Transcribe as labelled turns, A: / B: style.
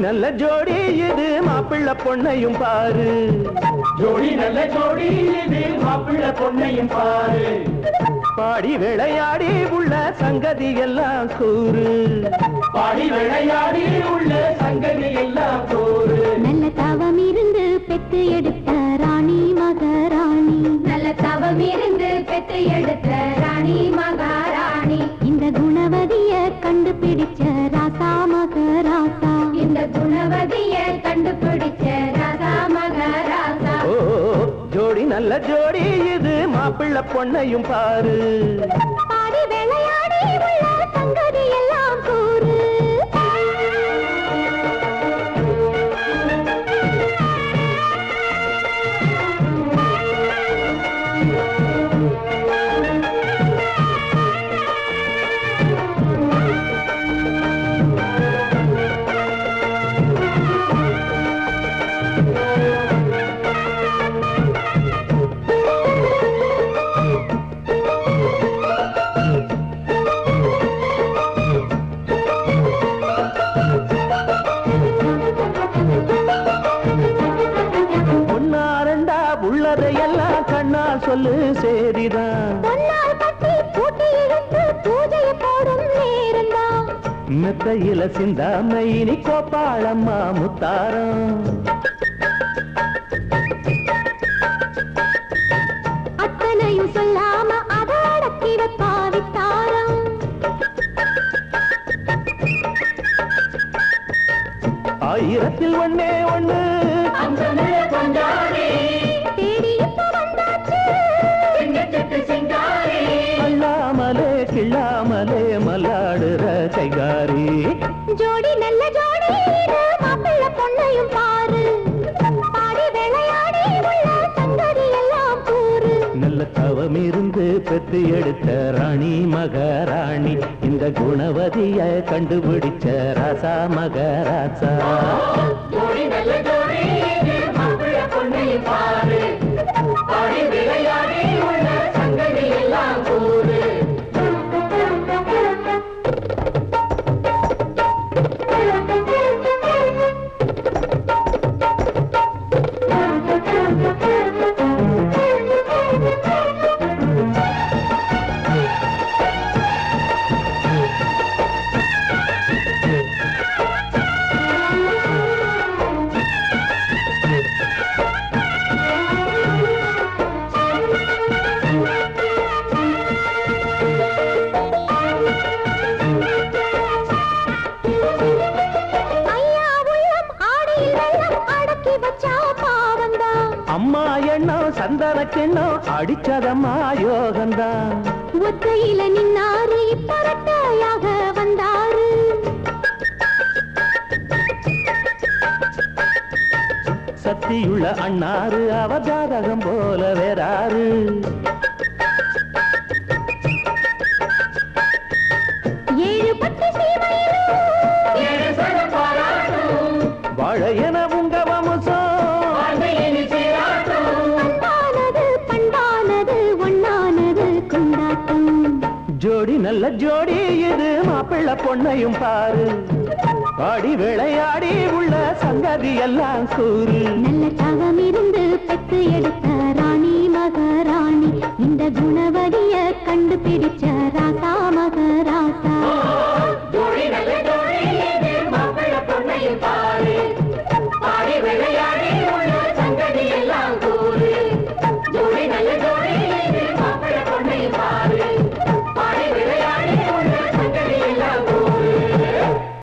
A: நல்ல ஜோடி இது மாப்பிள்ள பொண்ணையும் பாரு
B: ஜோடி நல்ல ஜோடி இது மாப்பிள்ள பொண்ணையும் பாரு
A: பாடி விளையாடி உள்ள சங்கதி எல்லாம் கூறு
B: பாடி விளையாடி உள்ள சங்கதி எல்லாம் கூறு
C: நல்ல தவம் இருந்து பெத்து எடுத்த ராணி மகாராணி நல்ல தவம் இருந்து பெத்து எடுத்த ராணி மகாராணி இந்த குணவதிய கண்டுபிடிச்ச ராசா மகராசா இந்த குணவதிய கண்டுபிடிச்ச ராசா மகராசா
A: ஓ ஜோடி நல்ல ஜோடி இது மாப்பிள்ள பொண்ணையும் பாரு
C: பாடி விளையாடி உள்ள சங்கதி எல்லாம் கூறு
A: பொன்னாரண்டா உள்ளதையெல்லாம் கண்ணா சொல்லு சேரிதான்
C: பொன்னால் கட்டி பூட்டி இழுத்து பூஜையை போடும் நேரம்தான்
A: மெத்தையில சிந்தாம இனி கோபாளம்மா முத்தாரம்
C: அத்தனையும் சொல்லாம அதை அடக்கி வைப்பாவித்தாரம்
A: ஆயிரத்தில் ஒண்ணே ஒண்ணு
B: அந்த முள்ள கொண்டாடி
C: தேடி இப்ப வந்தாச்சு
B: சிங்கத்துக்கு சிங்காரி
A: அல்லாமலே கிள்ளாமலே மல்லாடுற கைகாரி
C: ஜோடி நல்ல ஜோடி இது மாப்பிள்ளை பொண்ணையும் பாரு பாடி விளையாடி உள்ள சங்கதி எல்லாம் கூறு
A: நல்ல தவம் இருந்து பெத்து எடுத்த ராணி மகாராணி இந்த குணவதிய கண்டுபிடிச்ச ராசா மகராசா
B: ஜோடி நல்ல ஜோடி இது மாப்பிள்ள பொண்ணையும் பாரு பாடி விளையாடி உள்ள சங்கதி எல்லாம் கூறு
C: ஐயா உள்ளம் ஆடையில் வெள்ளம் அடக்கி வச்சா பாவம்தான்
A: அம்மா எண்ணம் சந்தன கிண்ணம் அடிச்சதம்மா யோகந்தான்
C: ஒத்தையில நின்னாரு இப்பரட்டையாக வந்தாரு
A: சக்தியுள்ள அண்ணாரு அவ ஜாதகம் போல வேறாரு
C: ஏழு பட்டு சீமையிலும்
B: ஏழு சட பாராட்டும்
A: வாழ என உங்க வம்சம்
B: வாழ்க்கையின் சீராட்டும்
C: அன்பானது பண்பானது ஒண்ணானது கொண்டாட்டம்
A: ஜோடி நல்ல ஜோடி இது மாப்பிள்ள பொண்ணையும் பாரு பாடி விளையாடி உள்ள சங்கதி எல்லாம் கூறு
C: நல்ல தவம் இருந்து பெத்து எடுத்த ராணி மகாராணி இந்த குணவதிய கண்டுபிடிச்ச ராசா மகாராணி